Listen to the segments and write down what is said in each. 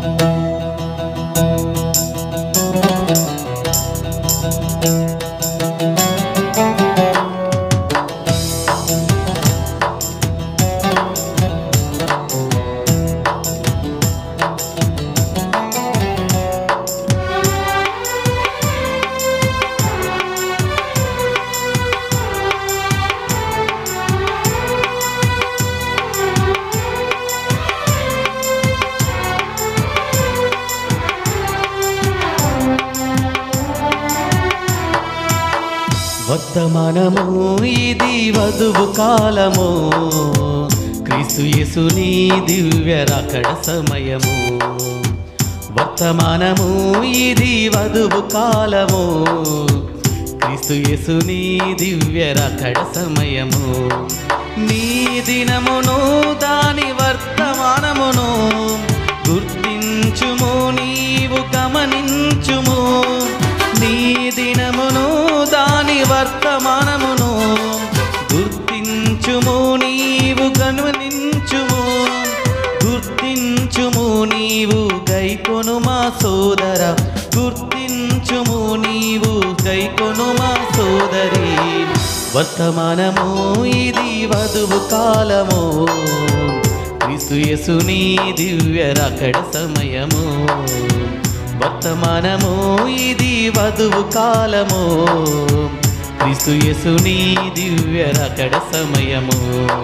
వర్తమానము ఇది వధువు కాలము క్రీస్తు యేసుని దివ్య రాకడ సమయము వర్తమానము ఇది వధువు కాలము క్రీస్తు యేసుని దివ్య రాకడ సమయము నీ దినమును దాని వర్తమానమును గుర్తించుము నీవు గమనించుము నీ దినమును దాని వర్తమానమును గుర్తించుము నీవు గమనించుము గుర్తించుము నీవు గైకొను మా సోదర గుర్తించుము నీవు గైకొను మా సోదరి వర్తమానము ఇది వధువు కాలము క్రీస్తు యేసుని దివ్య రాకడ సమయము వర్తమానము ఇది వధువు కాలము క్రీస్తు యేసుని దివ్య రాకడ సమయము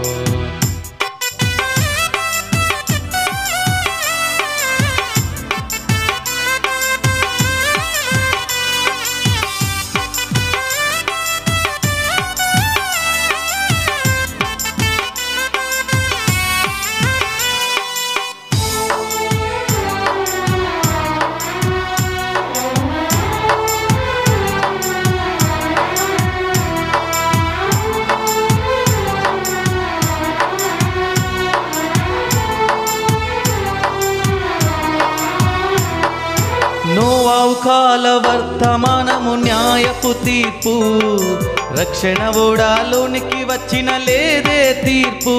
నోవావు కాల వర్తమానము న్యాయపు తీర్పు రక్షణ ఓడాలోనికి వచ్చిన లేదే తీర్పు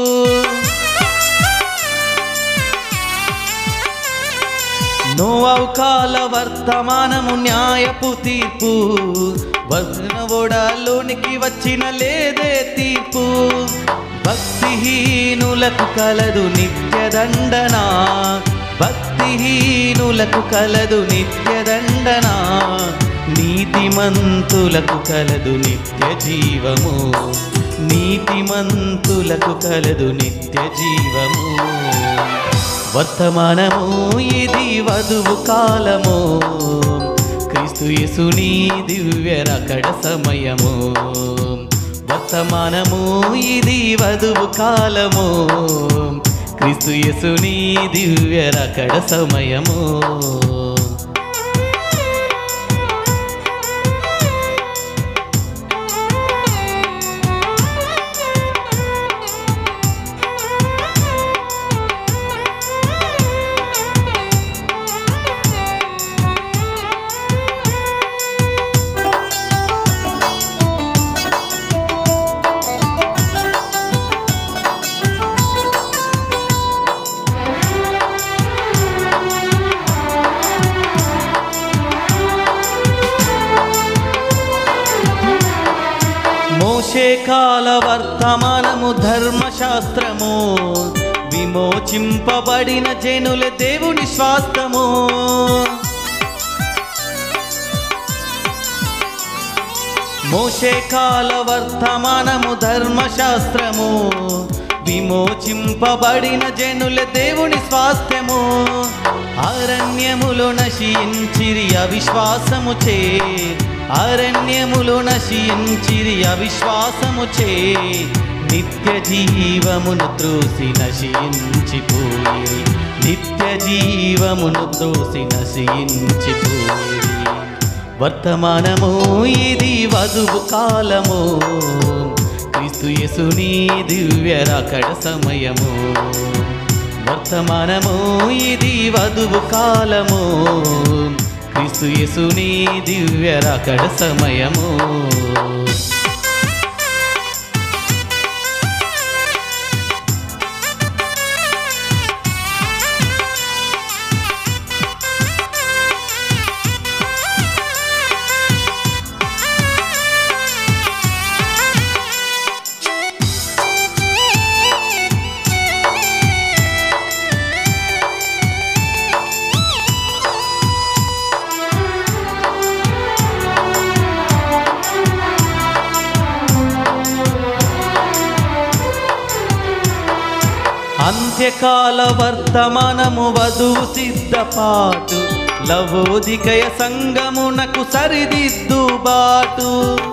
నోవావు కాల వర్తమానము న్యాయపు తీర్పు వచన ఓడాలోనికి వచ్చిన లేదే తీర్పు భక్తిహీనులకు కలదు నిత్య దండన భక్తిహీనులకు కలదు నిత్య దండన నీతిమంతులకు కలదు నిత్య జీవము నీతిమంతులకు కలదు నిత్య జీవము వర్తమానము ఇది వధువు కాలము క్రీస్తు యేసుని దివ్య రకడ సమయము వర్తమానము ఇది వధువు కాలము క్రీస్తు యేసుని దివ్య రకడ సమయము మోషే కాల వర్తమానము ధర్మశాస్త్రము విమోచింపబడిన జనుల దేవుని స్వాస్థము మోషే కాల వర్తమానము ధర్మశాస్త్రము విమోచింపబడిన జనుల దేవుని స్వాస్థ్యము అరణ్యములో నశించిరి అవిశ్వాసము చే అరణ్యములో నశించిరి అవిశ్వాసము చే నిత్య జీవమును త్రోసి నశించిపోయి నిత్య జీవమును త్రోసి నశించిపోయి వర్తమానము ఇది వధువు కాలము క్రీస్తు యేసుని దివ్య రాకడ సమయము వర్తమానము ఇది వధువు కాలము క్రీస్తు యేసుని దివ్య రాకడ సమయము అంత్యకాల వర్తమానము వధువు సిద్ధపాటు లవోదికయ సంగమునకు సరిదిద్దుబాటు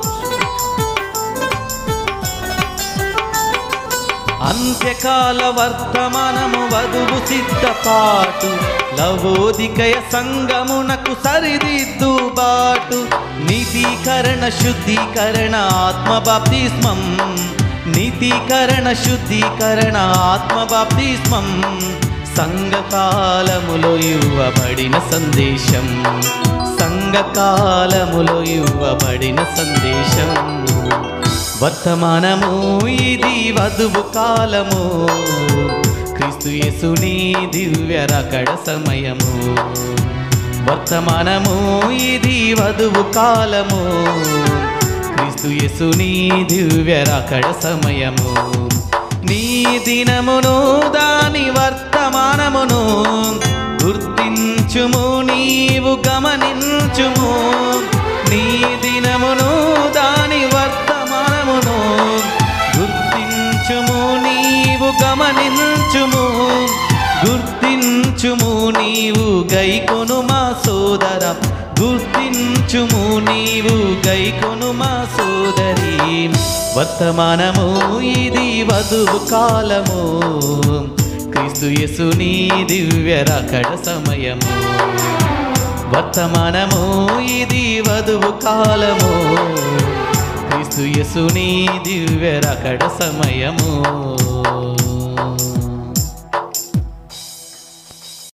అంత్యకాల వర్తమానము వధువు సిద్ధపాటు లవోదికయ సంగమునకు సరిదిద్దుబాటు నీతీకరణ శుద్ధీకరణ ఆత్మ బాప్తిస్మం నీతీకరణ శుద్ధీకరణ ఆత్మ బాప్తిస్మం సంఘకాలములో ఇవ్వబడిన సందేశం సంఘకాలములో ఇవ్వబడిన సందేశం వర్తమానము ఇది వధువు కాలము క్రీస్తు యేసుని దివ్య రకడ సమయము వర్తమానము ఇది వధువు కాలము క్రీస్తు యేసుని దివ్య రకడ సమయము నీ దినమును దాని వర్తమానమును గుర్తించుము నీవు గమనించుము నీ దినమును దాని వర్తమానమును గుర్తించుము నీవు గమనించుము గుర్తించుము నీవు గైకొను మా సోదర గుర్తించుము నీవు గైకొను మా సోదరి వర్తమానము ఇది వధువు కాలము క్రీస్తు యేసుని దివ్య రకడ సమయము వర్తమానము ఇది వధువు కాలము క్రీస్తు యేసుని దివ్య రకడ సమయము